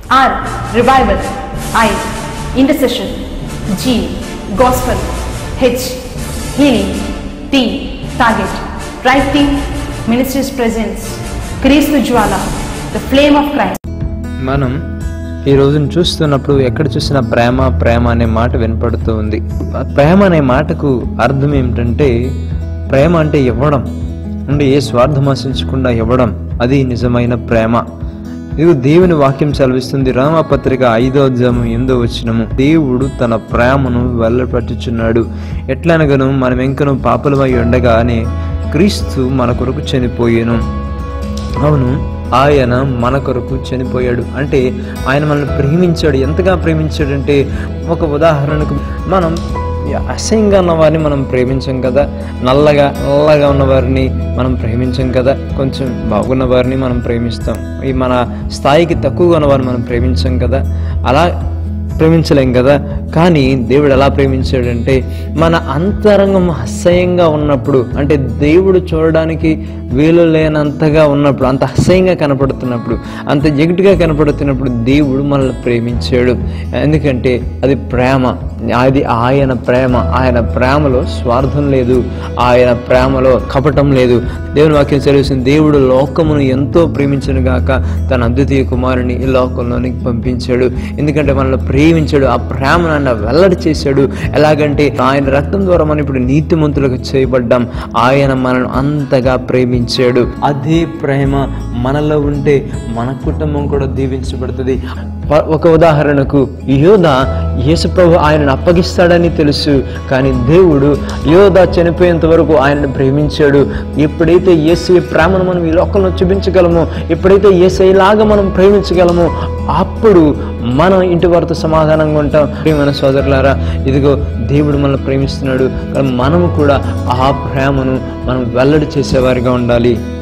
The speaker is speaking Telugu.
R. Revival. I. Intercession. G. Gospel. H. Healing. T. Target. Right team. Ministries presence. Kristu Jwala. The flame of Christ. మనం ఈ రోజును చూస్తున్నప్పుడు ఎక్కడ చూసినా ప్రేమ ప్రేమ అనే మాట వినపడుతూ ఉంది ఆ ప్రేమ అనే మాటకు అర్థం ఏమిటంటే ప్రేమ అంటే ఇవ్వడం అంటే ఏ స్వార్థం ఆశించకుండా ఇవ్వడం అది నిజమైన ప్రేమ ఇది దేవుని వాక్యం సెలవిస్తుంది రామపత్రిక ఐదో అధ్యాయం ఎనిమిదో వచ్చినము దేవుడు తన ప్రేమను వెళ్ళపట్టుచున్నాడు ఎట్లనగాను మనం ఇంకను పాపలమై ఉండగానే క్రీస్తు మన కొరకు చనిపోయాను అవును ఆయన మన కొరకు చనిపోయాడు అంటే ఆయన మనల్ని ప్రేమించాడు ఎంతగా ప్రేమించాడంటే ఒక ఉదాహరణకు మనం అసహ్యంగా ఉన్న వారిని మనం ప్రేమించం కదా నల్లగా నల్లగా ఉన్న వారిని మనం ప్రేమించం కదా కొంచెం బాగున్న వారిని మనం ప్రేమిస్తాం ఈ మన స్థాయికి తక్కువగా ఉన్న వారిని మనం ప్రేమించం కదా అలా ప్రేమించలేం కదా కానీ దేవుడు ఎలా ప్రేమించాడంటే మన అంతరంగం అసహ్యంగా ఉన్నప్పుడు అంటే దేవుడు చూడడానికి వీలు లేనంతగా ఉన్నప్పుడు అంత అసహ్యంగా కనపడుతున్నప్పుడు అంత ఎగుటుగా కనపడుతున్నప్పుడు దేవుడు మనల్ని ప్రేమించాడు ఎందుకంటే అది ప్రేమ అది ఆయన ప్రేమ ఆయన ప్రేమలో స్వార్థం లేదు ఆయన ప్రేమలో కపటం లేదు దేవుని వాక్యం చదివిసిన దేవుడు లోకమును ఎంతో ప్రేమించను గాక తన అద్వితీయ కుమారుని ఈ లోకంలోనికి పంపించాడు ఎందుకంటే మనల్ని ప్రేమించాడు ఆ ప్రేమను ఆయన వెల్లడి చేశాడు ఎలాగంటే ఆయన రక్తం ద్వారా మనం ఇప్పుడు నీతిమంతులకు చేయబడ్డాం ఆయన మనల్ని అంతగా ప్రేమించాడు అదే ప్రేమ మనలో ఉంటే మన కుటుంబం కూడా దీవించబడుతుంది ప- ఒక ఉదాహరణకు యోధ యేసుప్రభు ఆయనను అప్పగిస్తాడని తెలుసు కానీ దేవుడు యోధ చనిపోయేంత వరకు ఆయనను ప్రేమించాడు ఎప్పుడైతే యేసు ప్రేమను మనం ఈ లోకంలో చూపించగలమో ఎప్పుడైతే ఏసైలాగా మనం ప్రేమించగలమో అప్పుడు మనం ఇంటి వారితో సమాధానంగా ఉంటాం ప్రియమైన సోదరులారా ఇదిగో దేవుడు మనల్ని ప్రేమిస్తున్నాడు కానీ మనము కూడా ఆ ప్రేమను మనం వెల్లడి చేసేవారిగా ఉండాలి